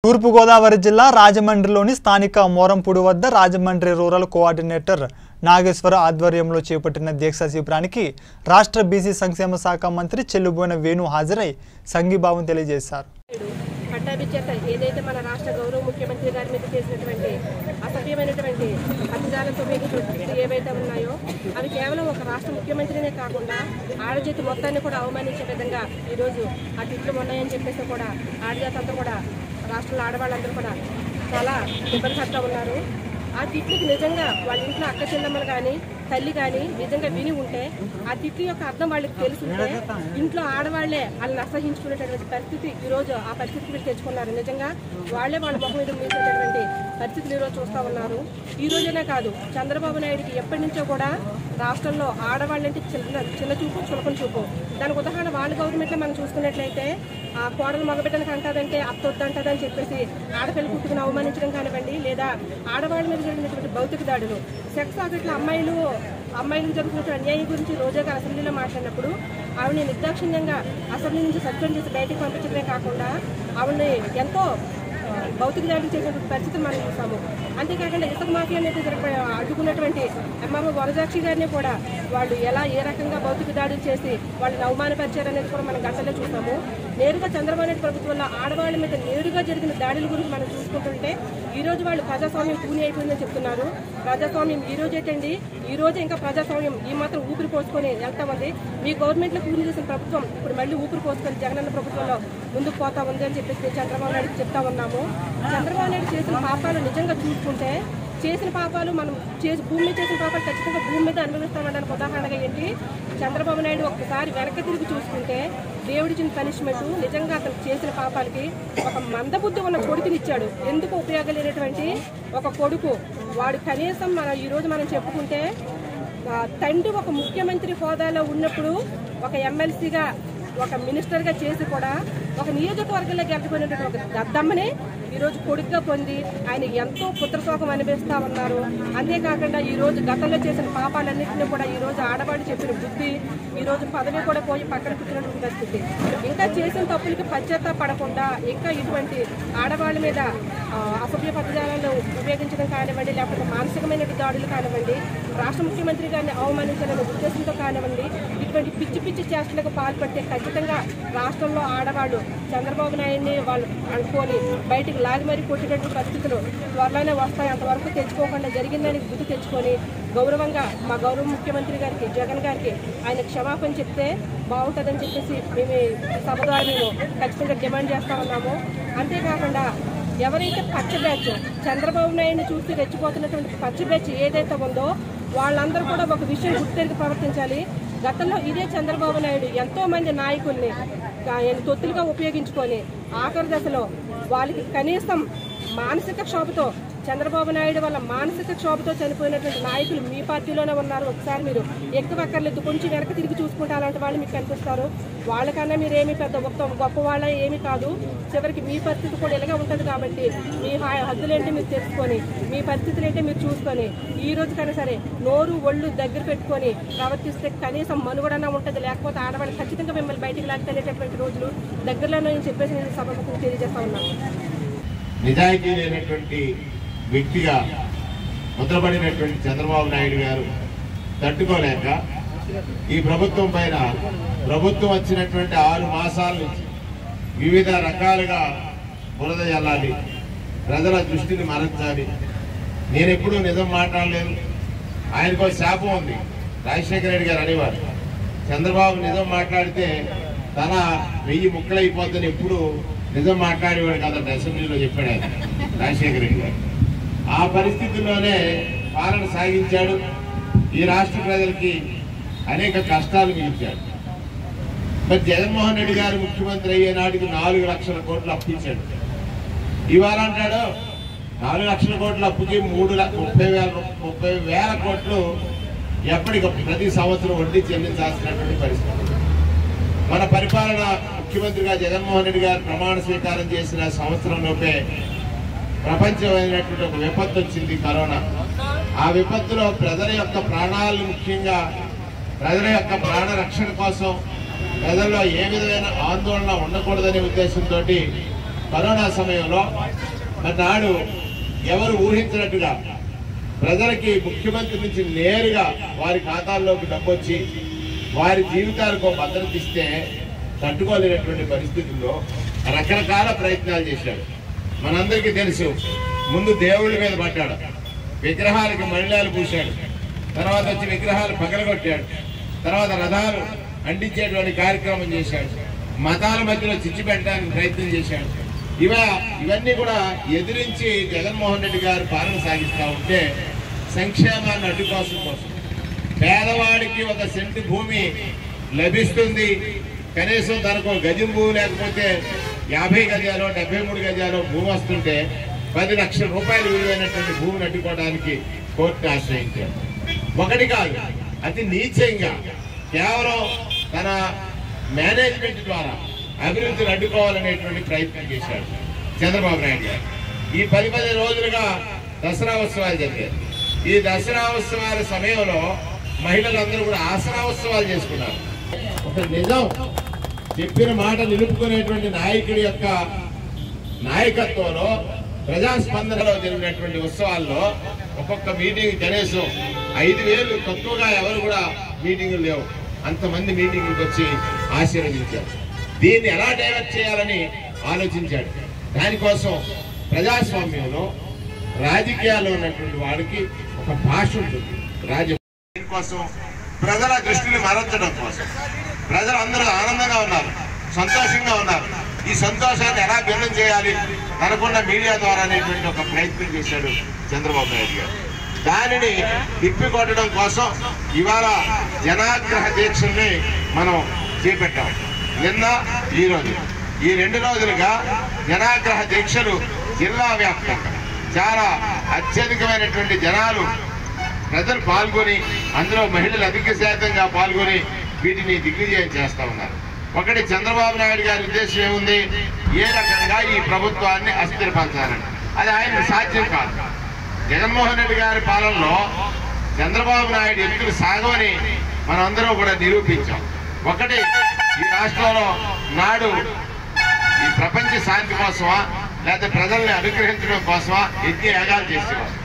తూర్పుగోదావరి జిల్లా రాజమండ్రిలోని స్థానిక మోరంపూడి వద్ద రాజమండ్రి రూరల్ కోఆర్డినేటర్ నాగేశ్వర ఆధ్వర్యంలో చేపట్టిన దీక్ష శిబిరానికి రాష్ట్ర బీసీ సంక్షేమ శాఖ మంత్రి చెల్లుబోయిన వేణు హాజరై సంఘీభావం తెలియజేశారు పట్టాభి చేత ఏదైతే మన రాష్ట్ర గౌరవ ముఖ్యమంత్రి గారి మీద చేసినటువంటి అసభ్యమైనటువంటి అతిదాలతో ఉపయోగించిన ఏవైతే ఉన్నాయో అవి కేవలం ఒక రాష్ట్ర ముఖ్యమంత్రినే కాకుండా ఆడజాతి మొత్తాన్ని కూడా అవమానించే విధంగా ఈరోజు ఆ తిట్లు ఉన్నాయని చెప్పేసి కూడా ఆడజాతి అంతా కూడా రాష్ట్రంలో ఆడవాళ్ళందరూ కూడా చాలా ఇబ్బంది పడుతూ ఉన్నారు ఆ తిట్లకి నిజంగా వాళ్ళ ఇంట్లో అక్క చెల్లెమ్మలు కానీ తల్లి కానీ నిజంగా విని ఉంటే ఆ తిట్ల యొక్క అర్థం వాళ్ళకి తెలుసుంటే ఇంట్లో ఆడవాళ్లే వాళ్ళని అసహించుకునేటటువంటి పరిస్థితి ఈ రోజు ఆ పరిస్థితికి వీళ్ళు తెచ్చుకున్నారు నిజంగా వాళ్ళే వాళ్ళ ముఖం మీద మీసేటటువంటి పరిస్థితులు ఈరోజు చూస్తూ ఉన్నారు ఈ రోజునే కాదు చంద్రబాబు నాయుడికి ఎప్పటి నుంచో కూడా రాష్ట్రంలో ఆడవాళ్ళంటే చిన్న చిన్న చూపు చులకన చూపు దానికి ఉదాహరణ వాళ్ళ గవర్నమెంట్లో మనం చూసుకున్నట్లయితే ఆ కోడలు మగబిడ్డనికి అంటాదంటే అత్తొద్దు అంటదని చెప్పేసి ఆడపిల్ల పుట్టుకుని అవమానించడం కానివ్వండి లేదా ఆడవాళ్ళ మీద జరిగినటువంటి భౌతిక దాడులు సెక్స్ ఆఫీట్లో అమ్మాయిలు అమ్మాయిలకు జరుగుతున్న అన్యాయం గురించి రోజా గారు అసెంబ్లీలో మాట్లాడినప్పుడు ఆవిడని నిర్దాక్షిణ్యంగా అసెంబ్లీ నుంచి సస్పెండ్ చేసి బయటికి పంపించడమే కాకుండా ఆవిడని ఎంతో ఆ, భౌతిక దాడులు చేసినటువంటి పరిస్థితి మనం చూసాము అంతేకాకుండా ఇసుక మాఫియా అనేది జరగ- అడ్డుకున్నటువంటి ఎంఆర్ఓ వరజాక్షి గారిని కూడా వాళ్ళు ఎలా ఏ రకంగా భౌతిక దాడులు చేసి వాళ్ళని అవమానపరిచారు అనేది కూడా మనం గంటల్లో చూసాము నేరుగా చంద్రబాబు నాయుడు ప్రభుత్వంలో ఆడవాళ్ళ మీద నేరుగా జరిగిన దాడుల గురించి మనం చూసుకుంటుంటే ఈ రోజు వాళ్ళు ప్రజాస్వామ్యం పూని అయిపోయిందని చెప్తున్నారు ప్రజాస్వామ్యం ఈ రోజు ఏంటండి ఈ రోజు ఇంకా ప్రజాస్వామ్యం ఈ మాత్రం ఊపిరి పోసుకొని వెళ్తా ఉంది మీ గవర్నమెంట్ లో పూని చేసిన ప్రభుత్వం ఇప్పుడు మళ్ళీ ఊపిరి పోసుకొని జగనన్న ప్రభుత్వంలో ముందుకు పోతా ఉంది అని చెప్పేసి మేము చంద్రబాబు నాయుడు చెప్తా ఉన్నాము చంద్రబాబు నాయుడు చేసిన పాపాలు నిజంగా చూసుకుంటే చేసిన పాపాలు మనం చేసి భూమి మీద చేసిన పాపాలు ఖచ్చితంగా భూమి మీద అనుభవిస్తామనడానికి ఉదాహరణగా ఏంటి చంద్రబాబు నాయుడు ఒక్కసారి వెనక్కి తిరిగి చూసుకుంటే దేవుడిచ్చిన పనిష్మెంట్ నిజంగా అతను చేసిన పాపాలకి ఒక మందబుద్ధి ఉన్న కొడుకునిచ్చాడు ఎందుకు ఉపయోగం లేనటువంటి ఒక కొడుకు వాడు కనీసం మనం ఈ రోజు మనం చెప్పుకుంటే ఆ, తండ్రి ఒక ముఖ్యమంత్రి హోదాలో ఉన్నప్పుడు ఒక ఎమ్మెల్సీగా ఒక మినిస్టర్గా చేసి కూడా ఒక నియోజకవర్గంలో గెలిచిపోయినటువంటి ఒక దద్దమ్మని ఈరోజు కొడుకుగా పొంది ఆయన ఎంతో పుత్రశోకం అనిపిస్తా ఉన్నారు అంతేకాకుండా ఈ రోజు గతంలో చేసిన పాపాలన్నింటినీ కూడా ఈ రోజు ఆడవాళ్ళు చెప్పిన బుద్ధి ఈ రోజు పదవి కూడా పోయి పక్కన కూర్చున్నటువంటి పరిస్థితి ఇంకా చేసిన తప్పులకి పశ్చాత్తాప పడకుండా ఇంకా ఇటువంటి ఆడవాళ్ళ మీద ఆ, అసభ్య పదజాలను ఉపయోగించడం కానివ్వండి లేకపోతే మానసికమైన దాడులు కానివ్వండి రాష్ట్ర ముఖ్యమంత్రి గారిని అవమానించాలనే ఉద్దేశంతో కానివ్వండి ఇటువంటి పిచ్చి పిచ్చి చేష్టలకు పాల్పడితే ఖచ్చితంగా రాష్ట్రంలో ఆడవాళ్ళు చంద్రబాబు నాయుడిని వాళ్ళు అనుకొని బయటికి లాగి మరీ కొట్టేటటువంటి పరిస్థితులు త్వరలోనే వస్తాయి అంతవరకు తెచ్చుకోకుండా జరిగిందని బుద్ధి తెచ్చుకొని గౌరవంగా మా గౌరవ ముఖ్యమంత్రి గారికి జగన్ గారికి ఆయన క్షమాపణ చెప్తే బాగుంటుందని చెప్పేసి మేము ఈ సభ ద్వారా మేము ఖచ్చితంగా డిమాండ్ చేస్తా ఉన్నాము అంతేకాకుండా ఎవరైతే పచ్చ బ్యాచ్ చంద్రబాబు నాయుడిని చూసి రెచ్చిపోతున్నటువంటి పచ్చ బ్యాచ్ ఏదైతే ఉందో వాళ్ళందరూ కూడా ఒక విషయం గుర్తెరిగి ప్రవర్తించాలి గతంలో ఇదే చంద్రబాబు నాయుడు ఎంతో మంది నాయకుల్ని ఆయన తొత్తులుగా ఉపయోగించుకొని ఆఖరి దశలో వాళ్ళకి కనీసం మానసిక క్షోభతో చంద్రబాబు నాయుడు వల్ల మానసిక క్షోభతో చనిపోయినటువంటి నాయకులు మీ పార్టీలోనే ఉన్నారు ఒకసారి మీరు ఎక్కువక్కర్లేదు కొంచెం వెనక తిరిగి చూసుకుంటే అలాంటి వాళ్ళు మీకు కనిపిస్తారు వాళ్ళకన్నా మీరేమి పెద్ద గొప్ప గొప్ప వాళ్ళ ఏమి కాదు చివరికి మీ పరిస్థితి కూడా ఇలాగే ఉంటుంది కాబట్టి మీ హా- హద్దులేంటి మీరు తెలుసుకొని మీ పరిస్థితులు ఏంటో మీరు చూసుకొని ఈ రోజు కన్నా సరే నోరు ఒళ్ళు దగ్గర పెట్టుకొని ప్రవర్తిస్తే కనీసం మనుగడన్నా ఉంటుంది లేకపోతే ఆడవాళ్ళు ఖచ్చితంగా మిమ్మల్ని బయటికి లాక్కెళ్ళేటటువంటి రోజులు దగ్గరలోనే నేను చెప్పేసి నేను సభకు తెలియజేస్తా ఉన్నాను నిజాయితీ లేనటువంటి వ్యక్తిగా ముద్రపడినటువంటి చంద్రబాబు నాయుడు గారు తట్టుకోలేక ఈ ప్రభుత్వం పైన ప్రభుత్వం వచ్చినటువంటి ఆరు మాసాల నుంచి వివిధ రకాలుగా బురద జల్లాలి ప్రజల దృష్టిని మరల్చాలి నేను ఎప్పుడూ నిజం మాట్లాడలేదు ఆయనకు ఒక శాపం ఉంది రాజశేఖర రెడ్డి గారు అనేవారు చంద్రబాబు నిజం మాట్లాడితే తన వెయ్యి ముక్కలైపోద్దని ఎప్పుడు నిజం మాట్లాడేవాడు కాదంటే అసెంబ్లీలో చెప్పాడు ఆయన రాజశేఖర రెడ్డి గారు ఆ పరిస్థితుల్లోనే పాలన సాగించాడు ఈ రాష్ట్ర ప్రజలకి అనేక కష్టాలు మిగిల్చాడు మరి జగన్మోహన్ రెడ్డి గారు ముఖ్యమంత్రి అయ్యే నాటికి నాలుగు లక్షల కోట్లు అప్పు ఇచ్చాడు ఇవాళ అంటాడు నాలుగు లక్షల కోట్ల అప్పుకి మూడు ల- ముప్పై వేల రూ- ముప్పై వేల కోట్లు ఎప్పటికప్పుడు ప్రతి సంవత్సరం వడ్డీ చెల్లించాల్సినటువంటి పరిస్థితి మన పరిపాలన ముఖ్యమంత్రిగా జగన్మోహన్ రెడ్డి గారు ప్రమాణ స్వీకారం చేసిన సంవత్సరంలోపే ప్రపంచమైనటువంటి ఒక విపత్తు వచ్చింది కరోనా ఆ విపత్తులో ప్రజల యొక్క ప్రాణాలను ముఖ్యంగా ప్రజల యొక్క ప్రాణ రక్షణ కోసం ప్రజల్లో ఏ విధమైన ఆందోళన ఉండకూడదనే ఉద్దేశంతో కరోనా సమయంలో నాడు ఎవరు ఊహించినట్టుగా ప్రజలకి ముఖ్యమంత్రి నుంచి నేరుగా వారి ఖాతాల్లోకి డబ్బొచ్చి వారి జీవితాలకు ఒక భద్రత ఇస్తే తట్టుకోలేనటువంటి పరిస్థితుల్లో రకరకాల ప్రయత్నాలు చేశాడు మనందరికీ తెలుసు ముందు దేవుళ్ళ మీద పడ్డాడు విగ్రహాలకి మహిళలు పూశాడు తర్వాత వచ్చి విగ్రహాలు పగలగొట్టాడు తర్వాత రథాలు అంటించేటువంటి కార్యక్రమం చేశాడు మతాల మధ్యలో చిచ్చు పెట్టడానికి ప్రయత్నం చేశాడు ఇవ ఇవన్నీ కూడా ఎదిరించి జగన్మోహన్ రెడ్డి గారు పాలన సాగిస్తా ఉంటే సంక్షేమాన్ని అడ్డుకోసం కోసం పేదవాడికి ఒక సెంటు భూమి లభిస్తుంది కనీసం తనకు ఒక గజం భూమి లేకపోతే యాభై గజాలు డెబ్బై మూడు గజాలు భూమి వస్తుంటే పది లక్షల రూపాయలు విలువైనటువంటి భూమిని అడ్డుకోవడానికి కోర్టును ఆశ్రయించారు ఒకటి కాదు అతి నీచంగా కేవలం తన మేనేజ్మెంట్ ద్వారా అభివృద్ధిని అడ్డుకోవాలనేటువంటి ప్రయత్నం చేశాడు చంద్రబాబు నాయుడు గారు ఈ పది పది రోజులుగా దసరా ఉత్సవాలు జరిగాయి ఈ దసరా ఉత్సవాల సమయంలో మహిళలందరూ కూడా ఆసరా ఉత్సవాలు చేసుకున్నారు ఒక నిజం చెప్పిన మాట నిలుపుకునేటువంటి నాయకుడి యొక్క నాయకత్వంలో ప్రజాస్పందనలో జరిగినటువంటి ఉత్సవాల్లో ఒక్కొక్క మీటింగ్ కనీసం ఐదు వేలు తక్కువగా ఎవరు కూడా మీటింగులు లేవు అంతమంది మీటింగ్కి వచ్చి ఆశీర్వదించారు దీన్ని ఎలా డైవర్ట్ చేయాలని ఆలోచించాడు దానికోసం ప్రజాస్వామ్యంలో రాజకీయాల్లో ఉన్నటువంటి వాడికి ఒక భాష ఉంటుంది రాజ కోసం ప్రజల దృష్టిని మరల్చడం కోసం ప్రజలందరూ ఆనందంగా ఉన్నారు సంతోషంగా ఉన్నారు ఈ సంతోషాన్ని ఎలా భిన్నం చేయాలి తనకున్న మీడియా ద్వారా అనేటువంటి ఒక ప్రయత్నం చేశాడు చంద్రబాబు నాయుడు గారు దానిని తిప్పికొట్టడం కోసం ఇవాళ జనాగ్రహ దీక్షల్ని మనం చేపట్టాం నిన్న ఈ రోజు ఈ రెండు రోజులుగా జనాగ్రహ దీక్షలు జిల్లా వ్యాప్తంగా చాలా అత్యధికమైనటువంటి జనాలు ప్రజలు పాల్గొని అందులో మహిళలు అధిక శాతంగా పాల్గొని వీటిని దిగ్విజయం చేస్తా ఉన్నారు ఒకటి చంద్రబాబు నాయుడు గారి ఉద్దేశం ఏముంది ఏ రకంగా ఈ ప్రభుత్వాన్ని అస్థిరపరచాలని అది ఆయన సాధ్యం కాదు జగన్మోహన్ రెడ్డి గారి పాలనలో చంద్రబాబు నాయుడు ఎత్తులు సాగవని మనందరం కూడా నిరూపించాం ఒకటి ఈ రాష్ట్రంలో నాడు ఈ ప్రపంచ శాంతి కోసమా లేకపోతే ప్రజల్ని అనుగ్రహించడం కోసమా యజ్ఞ యాగాలు చేసేవారు